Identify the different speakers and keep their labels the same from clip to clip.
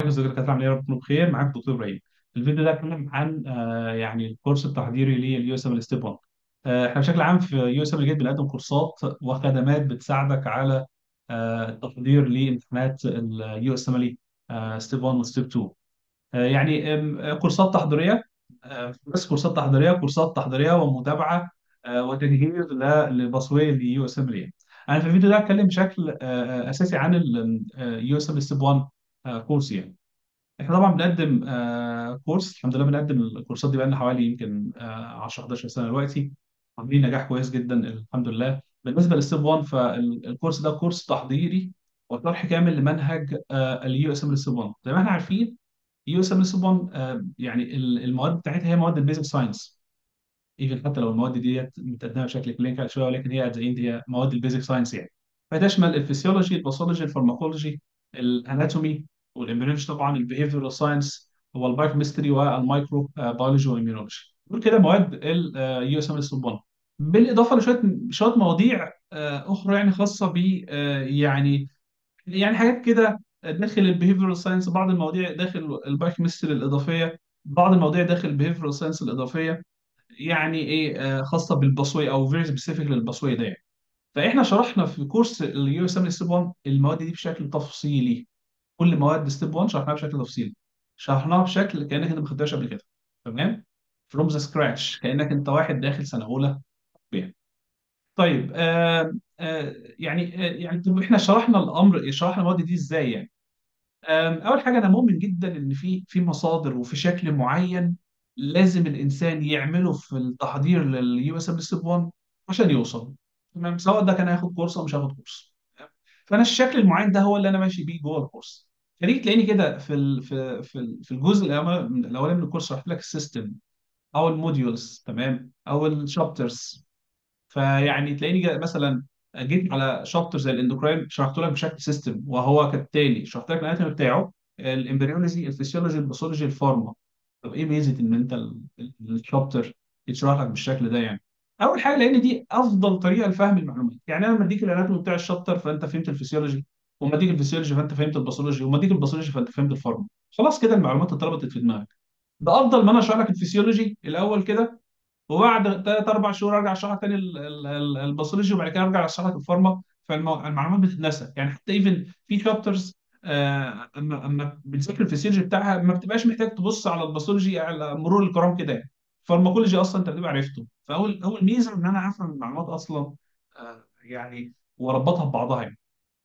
Speaker 1: ازيك يا دكاتره عاملين ايه ربكم بخير معاك دكتور ابراهيم الفيديو ده اتكلم عن آه، يعني الكورس التحضيري لليو اس ام ستيب 1 آه، احنا بشكل عام في يو اس ام جيت بنقدم كورسات وخدمات بتساعدك على آه، التحضير لامتحانات اليو اس ام ستيب 1 وستيب 2 آه، يعني آم، آه، كورسات تحضيريه آه، بس كورسات تحضيريه كورسات تحضيريه ومتابعه آه، وتجهيز ل- لبصويه اليو اس ام انا في الفيديو ده هتكلم بشكل آه، آه، اساسي عن اليو اس ام ستيب 1 آه، كورس يعني احنا طبعا بنقدم آه كورس الحمد لله بنقدم الكورسات دي بقالنا حوالي يمكن آه 10 11 سنه دلوقتي عاملين نجاح كويس جدا الحمد لله بالنسبه للستيب 1 فالكورس ده كورس تحضيري وشرح كامل لمنهج آه اليو اس ام ستيب 1 زي ما احنا عارفين يو اس ام ستيب 1 آه يعني ال- المواد بتاعتها هي مواد البيزك ساينس ايفن حتى لو المواد دي متقدمه بشكل كلينيكال شويه ولكن هي ات هي مواد البيزك ساينس يعني فتشمل الفسيولوجي الباثولوجي الفارماكولوجي الاناتومي والامبريولوجي طبعا البيهيفيرال ساينس والبايوكيمستري والمايكرو بيولوجي والاميونولوجي دول كده مواد اليو اس ام اس 1 بالاضافه لشويه شويه مواضيع آه، اخرى يعني خاصه ب آه، يعني يعني حاجات كده داخل البيهيفيرال ساينس بعض المواضيع داخل البايوكيمستري الاضافيه بعض المواضيع داخل البيهيفيرال ساينس الاضافيه يعني ايه آه، خاصه بالبصوي او فيري سبيسيفيك للبصوي ده يعني. فاحنا شرحنا في كورس اليو اس ام ستيب 1 المواد دي بشكل تفصيلي كل مواد ستيب 1 شرحناها بشكل تفصيلي شرحناها بشكل كانك انت ما خدتهاش قبل كده تمام فروم ذا سكراتش كانك انت واحد داخل سنه اولى بيها طيب آه آه يعني آه يعني طب احنا شرحنا الامر شرحنا المواد دي ازاي يعني آم، اول حاجه انا مؤمن جدا ان في في مصادر وفي شكل معين لازم الانسان يعمله في التحضير لليو اس ام ستيب 1 عشان يوصل تمام سواء ده كان هياخد كورس او مش هياخد كورس تمام؟ فانا الشكل المعين ده هو اللي انا ماشي بيه جوه الكورس خليك تلاقيني كده في ال في في ال- في الجزء الأول- الاولاني من الكورس شرحت لك السيستم او الموديولز تمام او الشابترز فيعني تلاقيني جا- مثلا جيت على شابتر زي الاندوكراين شرحت لك بشكل سيستم وهو كالتالي شرحت لك الاناتومي بتاعه الامبريولوجي الفسيولوجي الباثولوجي الفارما طب ايه ميزه ان انت ال- ال- الشابتر يتشرح لك بالشكل ده يعني اول حاجه لان دي افضل طريقه لفهم المعلومات يعني انا لما اديك الاناتومي بتاع الشابتر فانت فهمت الفسيولوجي وما اديك الفسيولوجي فانت فهمت الباثولوجي وما اديك الباثولوجي فانت فهمت الفارما خلاص كده المعلومات اتربطت في دماغك ده افضل ما انا اشرح لك الفسيولوجي الاول كده وبعد ثلاث اربع شهور ارجع اشرح لك تاني ال- ال- ال- الباثولوجي وبعد كده ارجع اشرح لك الفارما فالمعلومات بتتنسى يعني حتى ايفن في شابترز اما اما بتذاكر الفسيولوجي بتاعها ما بتبقاش محتاج تبص على الباثولوجي على مرور الكرام كده يعني الفارماكولوجي اصلا انت بتبقى عرفته فاول اول ميزه ان انا افهم المعلومات اصلا آه، يعني واربطها ببعضها يعني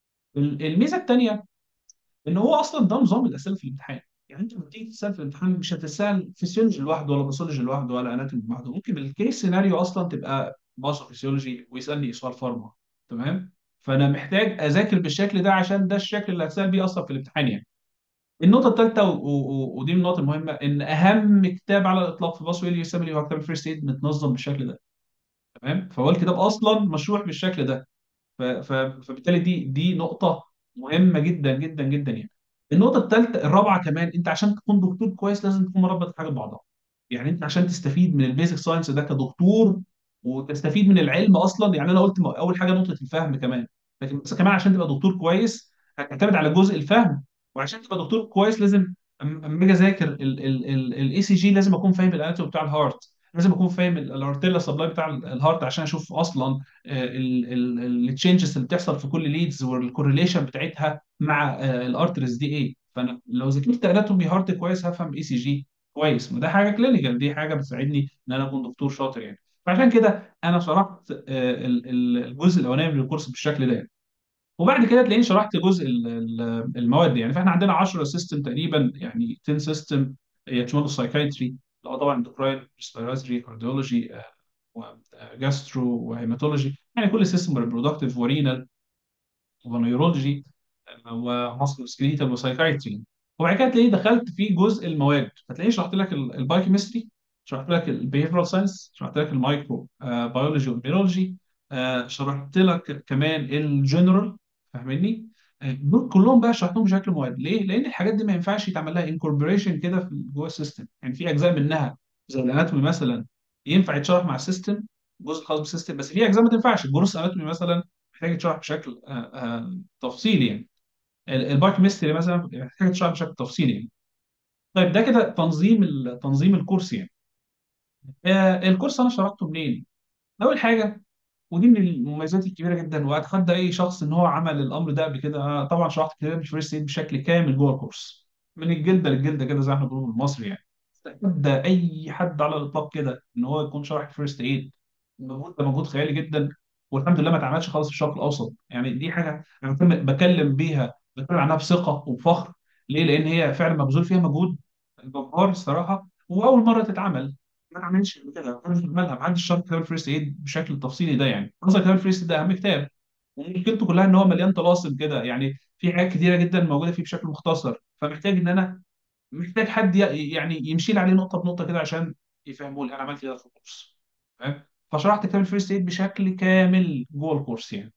Speaker 1: ال- الميزه الثانيه ان هو اصلا ده نظام الاسئله في الامتحان يعني انت لما تيجي تسال في الامتحان مش هتسال فيسيولوجي لوحده ولا باثولوجي لوحده ولا اناتومي لوحده ممكن بالكيس سيناريو اصلا تبقى باثو فيسيولوجي ويسالني سؤال فارما تمام فانا محتاج اذاكر بالشكل ده عشان ده الشكل اللي هتسال بيه اصلا في الامتحان يعني النقطه الثالثه ودي من النقط المهمه ان اهم كتاب على الاطلاق في باثو اللي يسمى هو كتاب الفيرست ايد متنظم بالشكل ده تمام فهو الكتاب اصلا مشروح بالشكل ده ف- ف- فبالتالي دي دي نقطة مهمة جدا جدا جدا يعني. النقطة الثالثة الرابعة كمان انت عشان تكون دكتور كويس لازم تكون مربط حاجة ببعضها. يعني انت عشان تستفيد من البيزك ساينس ده كدكتور وتستفيد من العلم اصلا يعني انا قلت م- اول حاجة نقطة الفهم كمان لكن بس كمان عشان تبقى دكتور كويس هتعتمد على جزء الفهم وعشان تبقى دكتور كويس لازم أم- اما اجي اذاكر الاي سي جي لازم اكون فاهم الاناتومي بتاع الهارت لازم اكون فاهم الارتيلا سبلاي بتاع الهارت عشان اشوف اصلا التشينجز اللي بتحصل في كل ليدز والكورليشن بتاعتها مع الارترز دي ايه فانا لو ذاكرت اناتومي هارت كويس هفهم اي سي جي كويس وده حاجه كلينيكال دي حاجه بتساعدني ان انا اكون دكتور شاطر يعني فعشان كده انا شرحت آه، ال- ال- الجزء الاولاني من الكورس بالشكل ده يعني. وبعد كده تلاقيني شرحت جزء ال- ال- المواد يعني فاحنا عندنا 10 سيستم تقريبا يعني 10 سيستم يشملوا السايكايتري اللي هو طبعا اندوكراين ريسبيراتوري كارديولوجي وجاسترو وهيماتولوجي يعني كل سيستم ريبرودكتيف ورينال ونيورولوجي وماسكو سكليتال وسايكايتري وبعد كده تلاقيه دخلت في جزء المواد فتلاقيه شرحت لك البايوكيمستري شرحت لك البيهيفيرال ساينس شرحت لك المايكرو بيولوجي والبيولوجي شرحت لك كمان الجنرال فاهمني آه، دول كلهم بقى شرحتهم بشكل مواد ليه؟ لان الحاجات دي ما ينفعش يتعمل لها انكوربوريشن كده في جوه السيستم يعني في اجزاء منها زي الاناتومي مثلا ينفع يتشرح مع السيستم جزء خاص بالسيستم بس في اجزاء ما تنفعش الجروس اناتومي مثلا محتاج يتشرح بشكل آه، آه، تفصيلي يعني البايوكيمستري مثلا محتاج تشرح بشكل تفصيلي يعني. طيب ده كده تنظيم ال- تنظيم الكورس يعني آه، الكورس انا شرحته منين؟ اول حاجه ودي من المميزات الكبيره جدا واتحدى اي شخص ان هو عمل الامر ده قبل كده أنا طبعا شرحت كتاب فيرست ايد بشكل كامل جوه الكورس من الجلده للجلده كده زي ما احنا بنقول بالمصري يعني اتحدى اي حد على الاطلاق كده ان هو يكون شرح فيرست ايد المجهود ده مجهود خيالي جدا والحمد لله ما اتعملش خالص في الشرق الاوسط يعني دي حاجه انا بكلم بكلم بيها بتكلم عنها بثقه وبفخر ليه؟ لان هي فعلا مبذول فيها مجهود جبار الصراحه واول مره تتعمل ما اتعملش قبل كده ما حدش عملها ما حدش شرح كتاب الفيرست ايد بشكل التفصيلي ده يعني اصلا كتاب الفيرست ايد ده اهم كتاب ومشكلته كلها ان هو مليان طلاسم كده يعني في حاجات كتيره جدا موجوده فيه بشكل مختصر فمحتاج ان انا محتاج حد ي- يعني يمشي لي عليه نقطه بنقطه كده عشان يفهموا لي انا عملت ايه في الكورس فاهم فشرحت كتاب الفيرست ايد بشكل كامل جوه الكورس يعني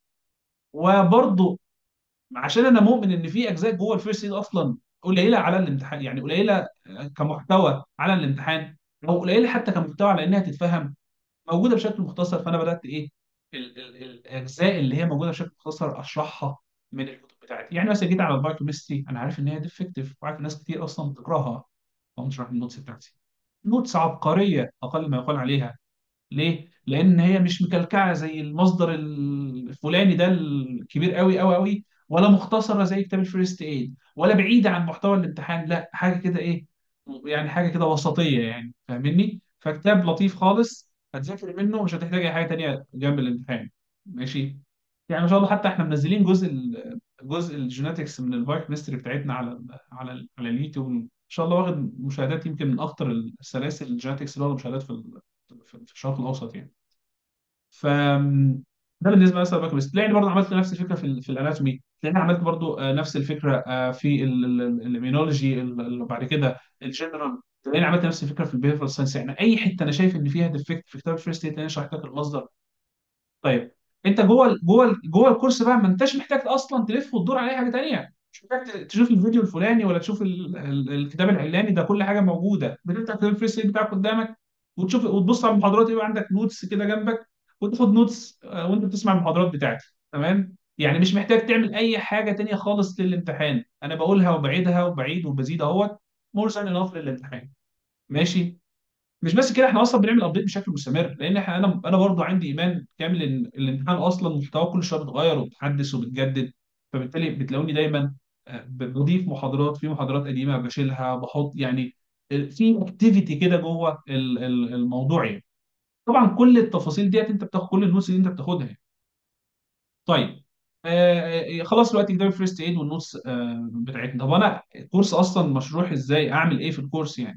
Speaker 1: وبرضه عشان انا مؤمن ان في اجزاء جوه الفيرست ايد اصلا قليله على الامتحان يعني قليله كمحتوى على الامتحان او قليله حتى كمحتوى على انها تتفهم موجوده بشكل مختصر فانا بدات ايه ال- ال- الاجزاء اللي هي موجوده بشكل مختصر اشرحها من الكتب بتاعتي يعني مثلا جيت على البايوكيمستري انا عارف ان هي ديفكتيف وعارف ناس كتير اصلا بتكرهها فقمت شرح النوتس بتاعتي نوتس عبقريه اقل ما يقال عليها ليه؟ لأن هي مش مكلكعة زي المصدر الفلاني ده الكبير قوي قوي قوي ولا مختصرة زي كتاب الفيرست ايد ولا بعيدة عن محتوى الامتحان لا حاجة كده ايه يعني حاجة كده وسطية يعني فاهمني؟ فكتاب لطيف خالص هتذاكر منه مش هتحتاج أي حاجة تانية جنب الامتحان ماشي؟ يعني ما شاء الله حتى احنا منزلين جزء ال- جزء الجينetiكس من البايو كيمستري بتاعتنا على ال على ال على اليوتيوب ان شاء الله واخد مشاهدات يمكن من اكتر السلاسل الجينetiكس اللي واخده مشاهدات في ال- في في الشرق الاوسط يعني ف ده بالنسبه مثلا للبايو كيمستري تلاقيني برضه عملت نفس الفكره في ال في الاناتومي تلاقيني عملت برضه آه، نفس الفكره آه، في الاميونولوجي اللي بعد كده الجنرال تلاقيني عملت نفس الفكره في البيهيفيرال ساينس يعني اي حته انا شايف ان فيها ديفكت في كتاب الفيرست تلاقيني شرحت لك المصدر طيب انت جوه ال- جوه ال- جوه الكورس بقى ما انتش محتاج اصلا تلف وتدور على اي حاجه تانيه مش محتاج ت- تشوف الفيديو الفلاني ولا تشوف ال- ال- الكتاب العلاني ده كل حاجه موجوده بتفتح كتاب الفيس بتاعك قدامك وتشوف وتبص على المحاضرات يبقى عندك نوتس كده جنبك وتاخد نوتس آه، وانت بتسمع المحاضرات بتاعتي تمام يعني مش محتاج تعمل اي حاجه تانيه خالص للامتحان انا بقولها وبعيدها وبعيد وبزيد اهوت مور ذان انف للامتحان ماشي مش بس كده احنا اصلا بنعمل ابديت بشكل مستمر لان احنا انا انا برضو عندي ايمان كامل ان الامتحان اصلا محتواه كل شويه بيتغير وبتحدث وبتجدد فبالتالي بتلاقوني دايما آه، بضيف محاضرات في محاضرات قديمه بشيلها بحط يعني في اكتيفيتي كده جوه ال- ال- الموضوع يعني طبعا كل التفاصيل ديت انت بتاخد كل النوتس دي انت بتاخدها يعني. طيب آه آه، خلاص دلوقتي كتاب الفيرست ايد والنوتس آه بتاعتنا طب انا الكورس اصلا مشروح ازاي اعمل ايه في الكورس يعني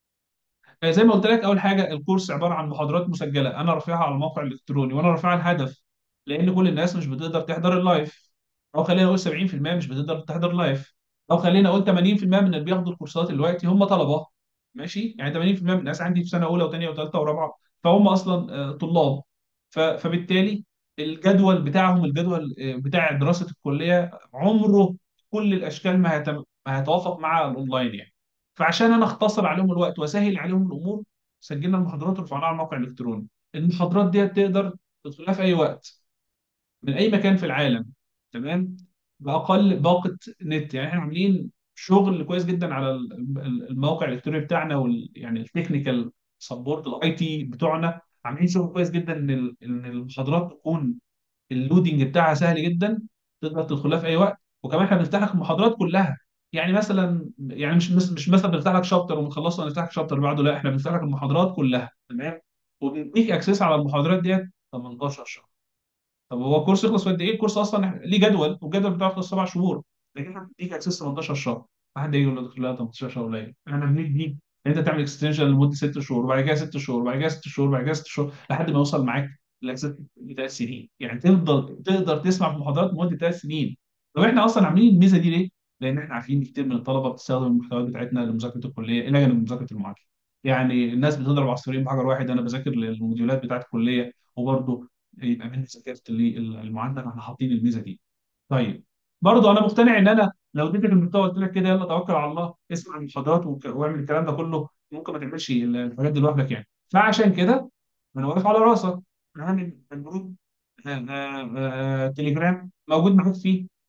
Speaker 1: آه، زي ما قلت لك اول حاجه الكورس عباره عن محاضرات مسجله انا رافعها على الموقع الالكتروني وانا رافعها الهدف لان كل الناس مش بتقدر تحضر اللايف او خلينا نقول 70% مش بتقدر تحضر لايف او خلينا نقول 80% من اللي بياخدوا الكورسات دلوقتي هم طلبه ماشي يعني 80% من الناس عندي في سنه اولى وثانيه وثالثه ورابعه فهم اصلا آه، طلاب ف- فبالتالي الجدول بتاعهم الجدول آه، بتاع دراسه الكليه عمره كل الاشكال ما هيتم- ما هيتوافق مع الاونلاين يعني فعشان انا اختصر عليهم الوقت واسهل عليهم الامور سجلنا المحاضرات ورفعناها على الموقع الالكتروني المحاضرات دي تقدر تدخلها في اي وقت من اي مكان في العالم تمام باقل باقه نت يعني احنا عاملين شغل كويس جدا على ال- ال- الموقع الالكتروني بتاعنا وال يعني التكنيكال سبورت الاي تي بتوعنا عاملين شغل كويس جدا ان ال- ان المحاضرات تكون اللودنج بتاعها سهل جدا تقدر تدخلها في اي وقت وكمان احنا بنفتح لك المحاضرات كلها يعني مثلا يعني مش مش مش مثلا بنفتح لك شابتر وبنخلصه ونفتح لك شابتر بعده لا احنا بنفتح لك المحاضرات كلها تمام وبنديك اكسس على المحاضرات ديت 18 شهر طب هو الكورس يخلص في قد ايه؟ الكورس اصلا إحنا- ليه جدول والجدول بتاعه يخلص سبع شهور لكن احنا بنديك اكسس 18 شهر حد يجي يقول لك لا 18 شهر قليل احنا بنديك انت تعمل اكستنشن لمده ست شهور وبعد كده ست شهور وبعد كده ست شهور وبعد كده ست شهور لحد ما يوصل معاك الاكسس لثلاث سنين يعني تفضل تقدر تسمع في المحاضرات لمده ثلاث سنين طب احنا اصلا عاملين الميزه دي ليه؟ لان احنا عارفين إن كتير من الطلبه بتستخدم المحتويات بتاعتنا لمذاكره الكليه الى جانب مذاكره المعادله يعني الناس بتضرب عصفورين بحجر واحد انا بذاكر للموديولات بتاعت الكليه وبرضه يبقى مني ذاكرت للمعدل احنا حاطين الميزه دي طيب برضه انا مقتنع ان انا لو اديتك المحتوى قلت لك كده يلا توكل على الله اسمع المحاضرات وك- واعمل الكلام ده كله ممكن ما تعملش الحاجات دي لوحدك يعني فعشان كده انا واقف على راسك عامل الجروب آه، آه، آه، تليجرام موجود معاك فيه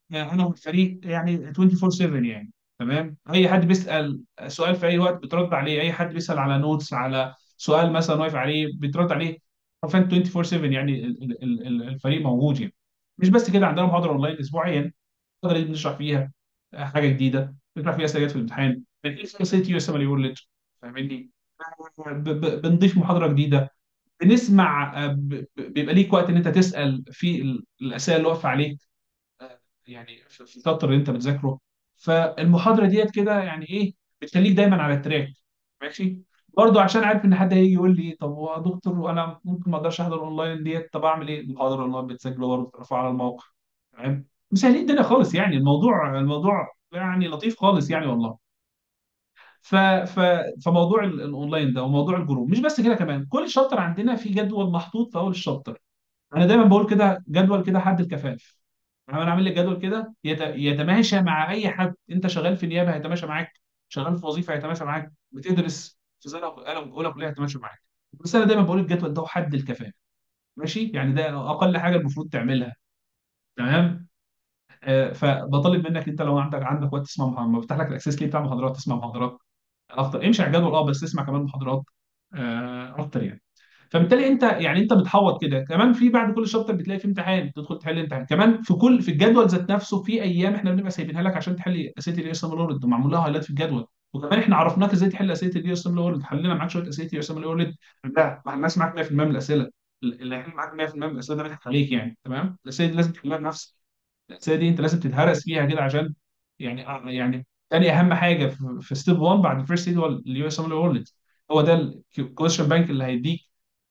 Speaker 1: يعني انا والفريق يعني 24/7 يعني تمام اي حد بيسال سؤال في اي وقت بترد عليه اي حد بيسال على نوتس على سؤال مثلا واقف عليه بترد عليه حرفيا 24/7 يعني ال- ال- ال- ال- الفريق موجود يعني مش بس كده عندنا محاضره اونلاين اسبوعيا المحاضره دي بنشرح فيها حاجه جديده بنشرح فيها اسئله في الامتحان بنقيس اسئله يو اس ام ال فاهمني ب- ب- بنضيف محاضره جديده بنسمع آه، ب- ب- بيبقى ليك وقت ان انت تسال في ال- الاسئله اللي واقفه عليك آه، يعني في في السطر اللي انت بتذاكره فالمحاضره ديت كده يعني ايه بتخليك دايما على التراك ماشي برضه عشان عارف ان حد هيجي يقول لي طب هو يا دكتور وانا ممكن ما اقدرش احضر اونلاين ديت طب اعمل ايه المحاضره الاونلاين بتسجل برضه ترفعها على الموقع تمام مسهلين الدنيا خالص يعني الموضوع الموضوع يعني لطيف خالص يعني والله ف ف فموضوع ال- الاونلاين ده وموضوع الجروب مش بس كده كمان كل شابتر عندنا في جدول محطوط في اول الشابتر انا دايما بقول كده جدول كده حد الكفاف يعني انا عامل لك جدول كده يت- يتماشى مع اي حد انت شغال في نيابه هيتماشى معاك شغال في وظيفه هيتماشى معاك بتدرس في سنه اولى اولى كليه هيتماشى معاك بس انا دايما بقول الجدول ده هو حد الكفاف ماشي يعني ده اقل حاجه المفروض تعملها تمام آه فبطالب منك انت لو عندك عندك وقت تسمع محاضرات بفتح لك الاكسس ليه بتاع محاضرات تسمع محاضرات اكتر امشي على الجدول اه بس اسمع كمان محاضرات آه اكتر يعني فبالتالي انت يعني انت بتحوط كده كمان في بعد كل شابتر بتلاقي في امتحان تدخل تحل امتحان كمان في كل في الجدول ذات نفسه في ايام احنا بنبقى سايبينها لك عشان تحل اسئله الاي اس ام الورد ومعمول لها هايلايت في الجدول وكمان احنا عرفناك ازاي تحل اسئله الاي اس ام الورد حلينا معاك شويه اسئله الاي اس ام الورد لا ما حلناش معاك 100% من الاسئله اللي هيحل معاك 100% من الاسئله ده بيضحك عليك يعني تمام الاسئله دي لازم تحلها بنفسك الاسئله دي انت لازم تتهرس فيها كده عشان يعني آه، يعني تاني اهم حاجه في, في ستيب 1 بعد الفيرست ايد هو اليو اس ام الورد هو ده الكويشن بانك اللي هيديك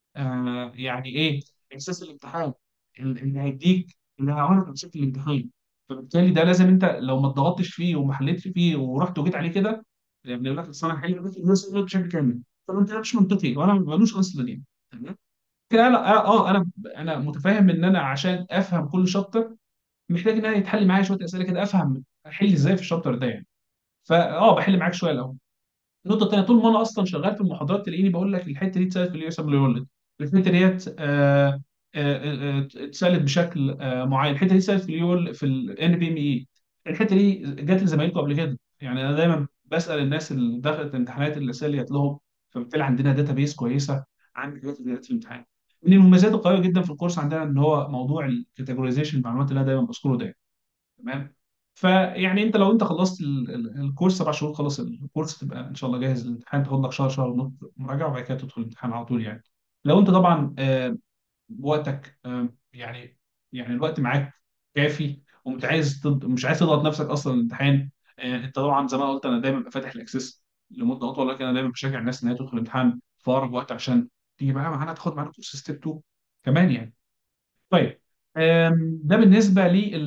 Speaker 1: آه يعني ايه احساس الامتحان ال- اللي هيديك اللي هيعرض امسك الامتحان فبالتالي ده لازم انت لو ما اتضغطتش فيه وما حليتش فيه ورحت وجيت عليه كده يعني بيقول لك اصل انا هحل بس الناس بشكل كامل طب انت مش منطقي وانا ملوش اصلا يعني تمام كده انا اه آه، انا انا متفاهم ان انا عشان افهم كل شابتر محتاج ان انا يتحل معايا شويه اسئله كده افهم احل ازاي في الشابتر ده يعني فاه بحل معاك شويه الاول النقطة التانية طول ما أنا أصلا شغال في المحاضرات تلاقيني بقول لك الحتة دي اتسالت في اليو اس دبليو ولد الحتة ديت آه، آه، آه، اتسالت بشكل آه، معين الحتة دي اتسالت في اليو في الان بي ام اي الحتة دي جت لزمايلكم قبل كده يعني أنا دايما بسأل الناس اللي دخلت امتحانات الأسئلة اللي جات لهم فبالتالي عندنا داتا بيس كويسة عن الحاجات اللي جت في الامتحان من المميزات القوية جدا في الكورس عندنا إن هو موضوع الكاتيجورايزيشن المعلومات اللي أنا دايما بذكره ده تمام فيعني انت لو انت خلصت ال- ال- الكورس سبع شهور خلص الكورس تبقى ان شاء الله جاهز للامتحان تاخد لك شهر شهر ونص مراجعه وبعد كده تدخل الامتحان على طول يعني لو انت طبعا آه، وقتك آه، يعني يعني الوقت معاك كافي ومش عايز تض- مش عايز تضغط نفسك اصلا الامتحان آه، انت طبعا زي ما قلت انا دايما ببقى فاتح الاكسس لمده اطول لكن انا دايما بشجع الناس ان هي تدخل الامتحان في اقرب وقت عشان تيجي معانا معانا تاخد معانا كورس ستيب 2 كمان يعني طيب آم، ده بالنسبه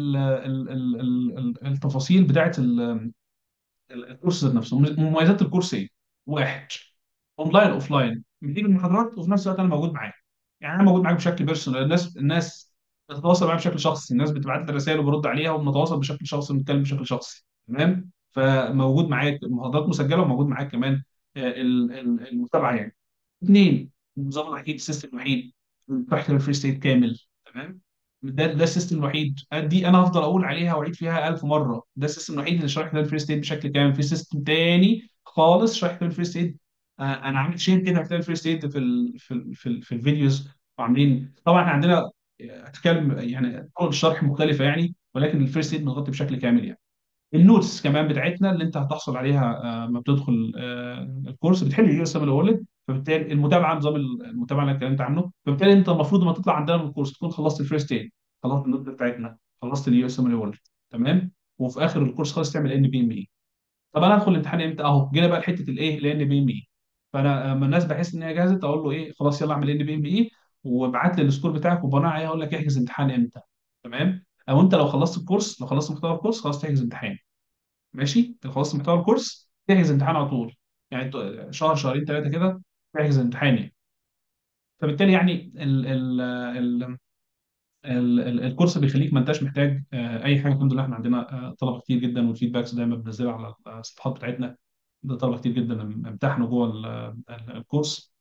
Speaker 1: للتفاصيل بتاعت ال- ال- الكورس ذات نفسه مميزات الكورس ايه؟ واحد اونلاين اوف لاين بتجيب المحاضرات وفي نفس الوقت انا موجود معاك يعني انا موجود معاك بشكل بيرسونال الناس الناس بتتواصل معايا بشكل شخصي الناس بتبعت لي رسائل وبرد عليها وبنتواصل بشكل شخصي وبنتكلم بشكل شخصي تمام فموجود معاك المحاضرات مسجله وموجود معاك كمان آه، ال- ال- المتابعه يعني اثنين النظام الوحيد السيستم الوحيد تحت الفري ستيت كامل تمام ده ده السيستم الوحيد دي انا هفضل اقول عليها واعيد فيها ألف مره ده السيستم الوحيد اللي شارح لنا الفري ستيت بشكل كامل في سيستم تاني خالص شارح لنا الفري ستيت آه انا عامل شير كده هتلاقي الفري ستيت في ال في ال في, ال في الفيديوز وعاملين طبعا احنا عندنا اتكلم يعني طرق الشرح مختلفه يعني ولكن الفري ستيت مغطي بشكل كامل يعني النوتس كمان بتاعتنا اللي انت هتحصل عليها آه، ما بتدخل آه، الكورس بتحل اليو اس ام الولد فبالتالي المتابعه نظام المتابعه اللي أنا اتكلمت عنه فبالتالي انت المفروض لما تطلع عندنا من الكورس تكون خلصت الفيرست ايد خلصت النوت بتاعتنا خلصت اليو اس ام الولد تمام وفي اخر الكورس خالص تعمل ان بي ام اي طب انا هدخل الامتحان امتى اهو جينا بقى لحته الايه الان بي ام اي فانا لما الناس بحس ان هي جاهزه اقول له ايه خلاص يلا اعمل ان بي ام اي وابعت لي السكور بتاعك وبناء عليه اقول لك احجز امتحان امتى تمام او انت لو خلصت الكورس لو خلصت محتوى الكورس خلاص تحجز امتحان ماشي خلصت محتوى الكورس تحجز امتحان على طول يعني ت- شهر شهرين ثلاثه كده تحجز امتحان يعني فبالتالي يعني ال ال ال ال ال الكورس بيخليك ما انتش محتاج آه، اي حاجه الحمد لله احنا عندنا آه، طلبه كتير جدا والفيدباكس دايما بنزلها على الصفحات بتاعتنا ده طلبه كتير جدا امتحنوا جوه ال- ال- الكورس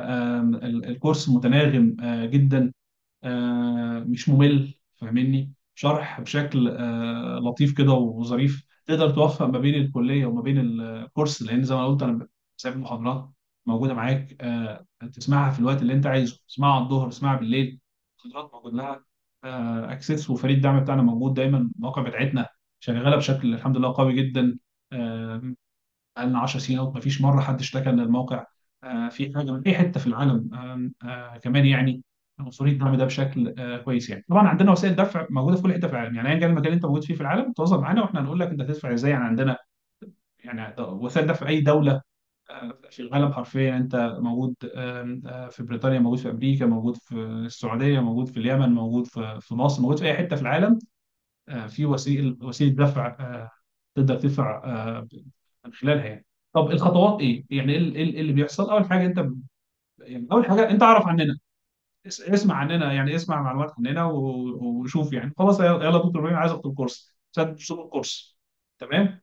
Speaker 1: فالكورس متناغم آه، جدا آه، مش ممل فاهمني شرح بشكل آه، لطيف كده وظريف تقدر توفق ما بين الكليه وما بين الكورس لان زي ما قلت انا سايب المحاضرات موجوده معاك آه، تسمعها في الوقت اللي انت عايزه تسمعها على الظهر تسمعها بالليل المحاضرات موجود لها اكسس وفريق الدعم بتاعنا موجود دايما المواقع بتاعتنا شغاله بشكل الحمد لله قوي جدا آه، بقالنا 10 سنين ما فيش مره حد اشتكى ان الموقع آه، في حاجه من اي حته في العالم آم، آه، كمان يعني عنصريه الدعم ده بشكل آه، كويس يعني طبعا عندنا وسائل دفع موجوده في كل حته في العالم يعني ايا كان المكان اللي انت موجود فيه في العالم تواصل معانا واحنا هنقول لك انت هتدفع ازاي يعني عندنا يعني وسائل دفع اي دوله آه، في العالم حرفيا انت موجود آم، آه، في بريطانيا موجود في امريكا موجود في السعوديه موجود في اليمن موجود في في مصر موجود في اي حته في العالم آه، في وسيله وسيله دفع آه، تقدر تدفع آه، من خلالها يعني طب الخطوات ايه؟ يعني ايه ال- إيه اللي بيحصل؟ اول حاجه انت يعني اول حاجه انت اعرف عننا اس- اسمع عننا يعني اسمع معلومات عننا و- وشوف يعني خلاص يلا يلا دكتور ابراهيم عايز اخد الكورس سدد رسوم الكورس تمام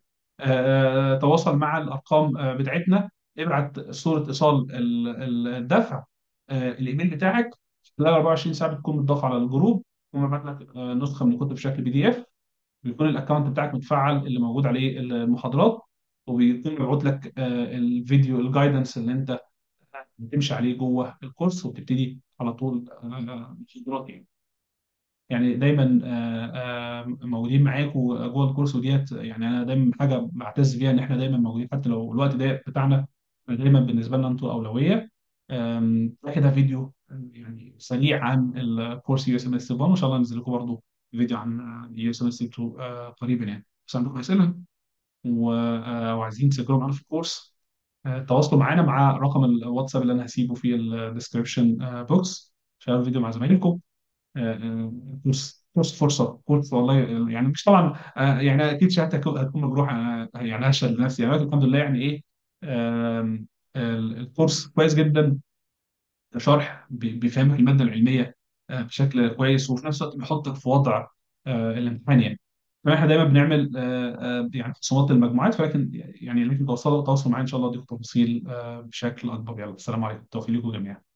Speaker 1: آه تواصل مع الارقام آه بتاعتنا ابعت صوره ايصال ال- ال- الدفع آه الايميل بتاعك خلال 24 ساعه بتكون متضاف على الجروب ومبعت لك آه نسخه من الكتب بشكل بي دي اف بيكون الاكونت بتاعك متفعل اللي موجود عليه المحاضرات وبيكون مبعوت لك آه، الفيديو الجايدنس اللي انت بتمشي عليه جوه الكورس وبتبتدي على طول آه، محاضرات يعني يعني دايما آه، آه، موجودين معاكم جوه الكورس وديت يعني انا دايما حاجه بعتز بيها ان احنا دايما موجودين حتى لو الوقت ده بتاعنا دايما بالنسبه لنا انتوا اولويه آم، ده كده فيديو يعني سريع عن الكورس يو اس ام اس 1 وان شاء الله انزل لكم برضه فيديو عن يو اس ام اس 2 آه، قريبا يعني بس عندكم اسئله و- آه، وعايزين تسجلوا معانا في الكورس آه، تواصلوا معانا مع رقم الواتساب اللي انا هسيبه في الديسكربشن بوكس شيروا الفيديو مع زمايلكم آه، آه، كورس كورس فرصه كورس والله آه، يعني مش طبعا آه، يعني اكيد شهادتي هتكون هتكون مجروحه آه، يعني هشهد لنفسي يعني ولكن الحمد لله يعني ايه آم، ال- الكورس كويس جدا شرح بي- بيفهمك الماده العلميه آه، بشكل كويس وفي نفس الوقت بيحطك في وضع آه، الامتحان يعني كمان احنا دايما بنعمل آه، آه، يعني خصومات للمجموعات ولكن يعني اللي انتوا توصلوا تواصلوا معايا ان شاء الله اديكم تفاصيل آه، بشكل اكبر يلا السلام عليكم التوفيق لكم جميعا